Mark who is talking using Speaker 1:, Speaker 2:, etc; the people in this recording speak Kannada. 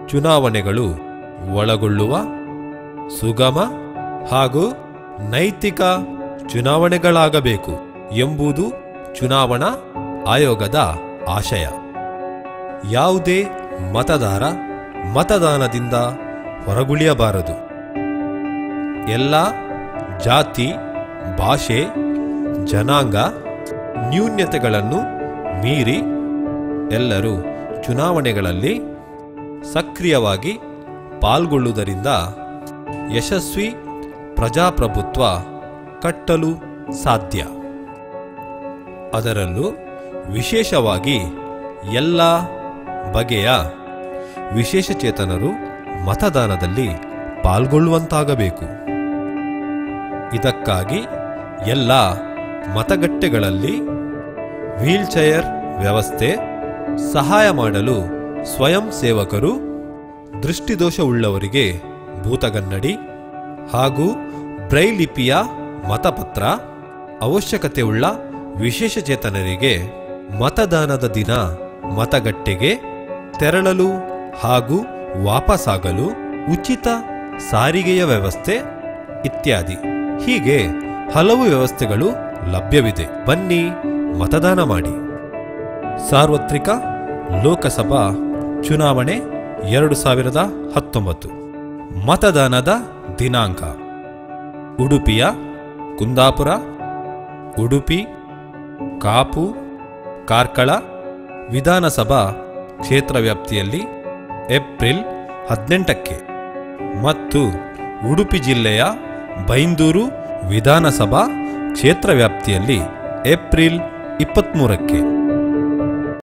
Speaker 1: ಚುನಾವಣೆಗಳು ಒಳಗೊಳ್ಳುವ ಸುಗಮ ಹಾಗೂ ನೈತಿಕ ಚುನಾವಣೆಗಳಾಗಬೇಕು ಎಂಬುದು ಚುನಾವಣಾ ಆಯೋಗದ ಆಶಯ ಯಾವುದೇ ಮತದಾರ ಮತದಾನದಿಂದ ಹೊರಗುಳಿಯಬಾರದು ಎಲ್ಲ ಜಾತಿ ಭಾಷೆ ಜನಾಂಗ ನ್ಯೂನ್ಯತೆಗಳನ್ನು ಮೀರಿ ಎಲ್ಲರೂ ಚುನಾವಣೆಗಳಲ್ಲಿ ಸಕ್ರಿಯವಾಗಿ ಪಾಲ್ಗೊಳ್ಳುವುದರಿಂದ ಯಶಸ್ವಿ ಪ್ರಜಾಪ್ರಭುತ್ವ ಕಟ್ಟಲು ಸಾಧ್ಯ ಅದರಲ್ಲೂ ವಿಶೇಷವಾಗಿ ಎಲ್ಲ ಬಗೆಯ ವಿಶೇಷಚೇತನರು ಮತದಾನದಲ್ಲಿ ಪಾಲ್ಗೊಳ್ಳುವಂತಾಗಬೇಕು ಇದಕ್ಕಾಗಿ ಎಲ್ಲ ಮತಗಟ್ಟೆಗಳಲ್ಲಿ ವೀಲ್ಚೇರ್ ವ್ಯವಸ್ಥೆ ಸಹಾಯ ಮಾಡಲು ಸ್ವಯಂ ಸೇವಕರು ದೃಷ್ಟಿದೋಷವುಳ್ಳವರಿಗೆ ಭೂತಗನ್ನಡಿ ಹಾಗೂ ಬ್ರೈಲಿಪಿಯ ಮತಪತ್ರ ಅವಶ್ಯಕತೆಯುಳ್ಳ ವಿಶೇಷಚೇತನರಿಗೆ ಮತದಾನದ ದಿನ ಮತಗಟ್ಟೆಗೆ ತೆರಳಲು ಹಾಗೂ ವಾಪಸ್ಸಾಗಲು ಉಚಿತ ಸಾರಿಗೆಯ ವ್ಯವಸ್ಥೆ ಇತ್ಯಾದಿ ಹೀಗೆ ಹಲವು ವ್ಯವಸ್ಥೆಗಳು ಲಭ್ಯವಿದೆ ಬನ್ನಿ ಮತದಾನ ಮಾಡಿ ಸಾರ್ವತ್ರಿಕ ಲೋಕಸಭಾ ಚುನಾವಣೆ ಎರಡು ಸಾವಿರದ ಹತ್ತೊಂಬತ್ತು ಮತದಾನದ ದಿನಾಂಕ ಉಡುಪಿಯ ಕುಂದಾಪುರ ಉಡುಪಿ ಕಾಪು ಕಾರ್ಕಳ ವಿಧಾನಸಭಾ ಕ್ಷೇತ್ರ ವ್ಯಾಪ್ತಿಯಲ್ಲಿ ಏಪ್ರಿಲ್ ಹದಿನೆಂಟಕ್ಕೆ ಮತ್ತು ಉಡುಪಿ ಜಿಲ್ಲೆಯ ಬೈಂದೂರು ವಿಧಾನಸಭಾ ಕ್ಷೇತ್ರ ವ್ಯಾಪ್ತಿಯಲ್ಲಿ ಏಪ್ರಿಲ್ ಇಪ್ಪತ್ತ್ಮೂರಕ್ಕೆ